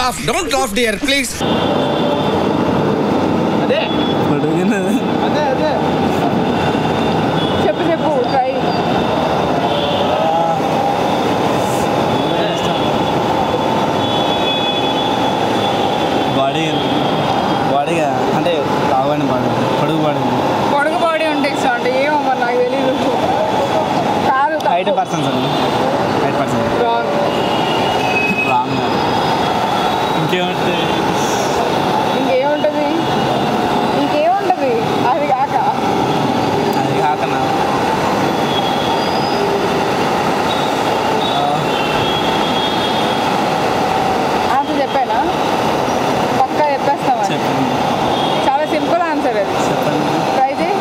Laugh don't laugh dear please అదే అదే అదే చెప్పు చెప్పు ట్రై బాడీ బాడీగా అంటే లావైన బాడీ పొడుగు బాడీ పొడుగు బాడీ ఉంటే ఇష్టం అంటే ఏమో మరి నాకు తెలియదు కాదు హైట్ పర్సన్స్ అండి హైట్ పర్సన్ రాంగ్ రాంగ్ ఇంకేమంటే ఇంకేముంటది ఇంకేముంటది అది కాక అది కాకనా ఆన్సర్ చెప్పానా పక్కా చెప్పేస్తామా చెప్పండి చాలా సింపుల్ ఆన్సర్ అది చెప్పండి ట్రై చేయి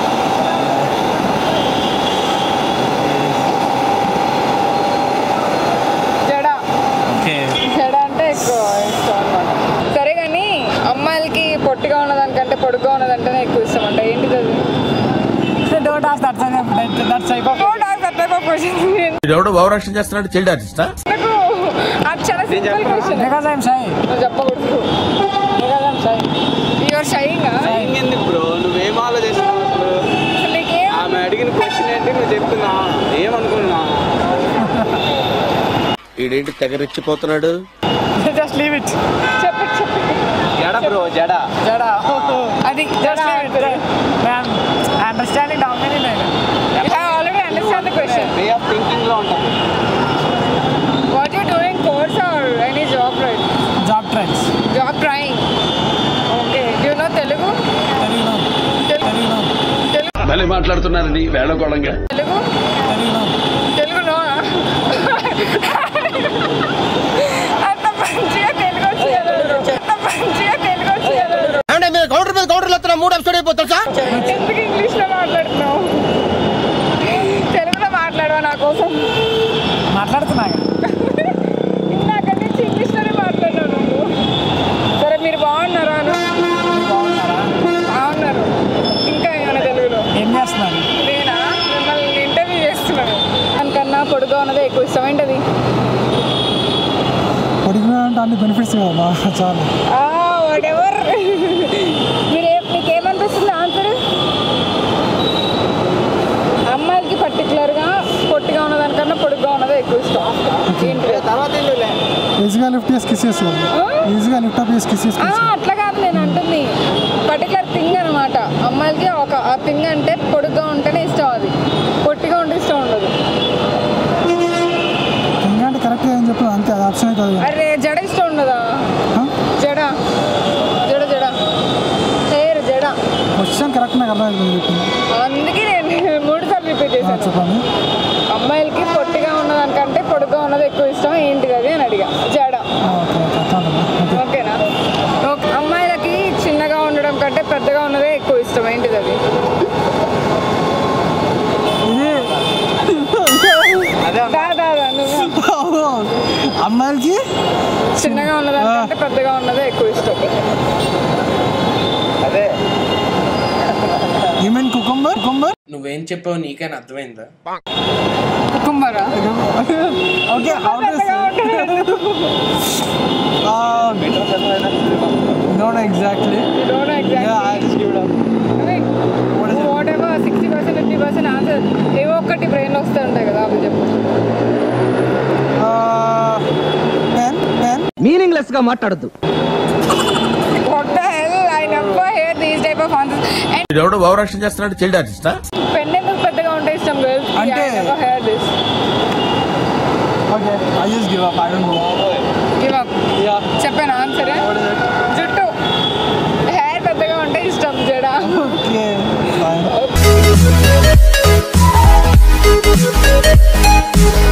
జడ ఓకే జడ అంటే ఎక్కువ ఇష్టం అనమాట సరే కానీ అమ్మాయిలకి పొట్టిగా ఉన్నదానికంటే పొడుగ్గా ఉన్నదంటేనే ఎక్కువ ఇష్టం అంట ఏంటిది అది don't ask that's that's type of Don't ask that type of questions. ఎవడో భావరక్షణ చేస్తున్నాడు చైల్డ్ ఆర్టిస్టా నాకు అది చాలా simple question because I'm shy నువ్వు చెప్పకూడదు because I'm shy your shying ఎందుకు బ్రో నువ్వేం ఆలోచిస్తున్నావు అసలు నీకేం ఆమె అడిగిన క్వశ్చన్ ఏంటి నువ్వు చెప్తున్నా ఏమనుకున్నా ఈడేంటి తెగ రెచ్చిపోతున్నాడు జస్ట్ లీవ్ ఇట్ చెప్పు చెప్పు జడ బ్రో జడ జడ అది జడ మ్యామ్ అండర్స్టాండింగ్ డౌన్ నేను already understand the question way of thinking లో ఉంటుంది what you doing course are any job right job trains job trying okay you know Telugu తెలుగులో తెలుగు తెలుగులో తెలుగు భలే మాట్లాడుతున్నారండి వేళకోళంగా తెలుగు తెలుగులో తెలుగులో అంత మంచిగా తెలుగు వచ్చి అంత మంచిగా తెలుగు వచ్చి అంటే మీరు కౌంటర్ మీద కౌంటర్లు వస్తున్నా మూడు ఎపిసోడ్ అయిపోతుంది సార్ ఎందుకు ఇంగ్లీష్ లో మాట్లాడుతున్నావు తెలుగులో మాట్లాడవా నా కోసం మాట్లాడుతున్నా ఇందాక నుంచి ఇంగ్లీష్ లోనే మాట్లాడినావు నువ్వు సరే మీరు బాగున్నారా అను బాగున్నారా బాగున్నారు ఇంకా ఏమైనా తెలుగులో ఏం చేస్తున్నారు నేనా మిమ్మల్ని ఇంటర్వ్యూ చేస్తున్నాను దానికన్నా పొడుగా ఉన్నదే ఎక్కువ ఇష్టం ఏంటది పొడిగిన అంటే అన్ని బెనిఫిట్స్ కదా మా చాలా వాట్ ఎవర్ మీరే మీకేమనిపిస్తుంది ఆన్సర్ అమ్మాయిలకి పర్టికులర్గా పొట్టిగా ఉన్నదానికన్నా పొడుగ్గా ఉన్నదే ఎక్కువ ఇష్టం ఏంటి తర్వాత ఏంటిలే ఈజీగా లిఫ్ట్ చేసి కిస్ చేసుకోవాలి ఈజీగా లిఫ్ట్ అప్ చేసి కిస్ ఆ, చేసుకోవాలి అట్లా కాదు నేను అంటుంది పర్టికులర్ థింగ్ అనమాట అమ్మాయిలకి ఒక ఆ థింగ్ అంటే పొడుగ్గా ఉంటేనే ఇష్టం అది పొట్టిగా ఉంటే ఇష్టం ఉండదు ఎందుకంటే కరెక్ట్గా ఏం చెప్పు అంతే అది ఆప్షన్ అవుతుంది అరే జడ ఇష్టం ఉండదా జడ జడ జడ హెయిర్ జడ క్వశ్చన్ కరెక్ట్ నాకు అర్థం చెప్పింది అందుకే నేను మూడు సార్లు రిపీట్ చేశాను చెప్పండి అమ్మాయిలకి పొట్టిగా ఉన్నదానికంటే పొడుగ్గా ఉన్నది ఎక్కువ ఇష్టం ఏంటిది అది అని అడిగా జడ ఓకే ఓకే అర్థం ఓకే ఓకేనా ఓకే అమ్మాయిలకి చిన్నగా ఉండడం కంటే పెద్దగా ఉన్నదే ఎక్కువ ఇష్టం ఏంటిది అది ఇది దా, దా, దా, నువ్వు అమ్మాయిలకి చిన్నగా ఉన్నదానికంటే పెద్దగా ఉన్నదే ఎక్కువ ఇష్టం అదే యూ మీన్ కుకుంబర్ కుకుంబర్ నువ్వేం చెప్పావు నీకైనా అర్థమైందా కుకుంబరా okay how note exactly don't exactly whatever sixty percent fifty percent answer ఏవో ఒకటి బ్రెయిన్ వస్తూ ఉంటాయి కదా అవి చెప్పు పెన్ పెన్ మీనింగ్లెస్ గా మాట్లాడద్దు what the hell I never hear these type of answers and ఎవడో భావరక్షణ చేస్తున్నాడు చైల్డ్ ఆర్టిస్టా పెన్ ఎందుకు పెద్దగా ఉంటే ఇష్టం గర్ల్స్ అంటే- I never hear this okay I just give up I don't know give up చెప్పాను ఆన్సర్ జుట్టు హెయిర్ పెద్దగా ఉంటే ఇష్టం జడ ఓకే ఫైన్ Okay.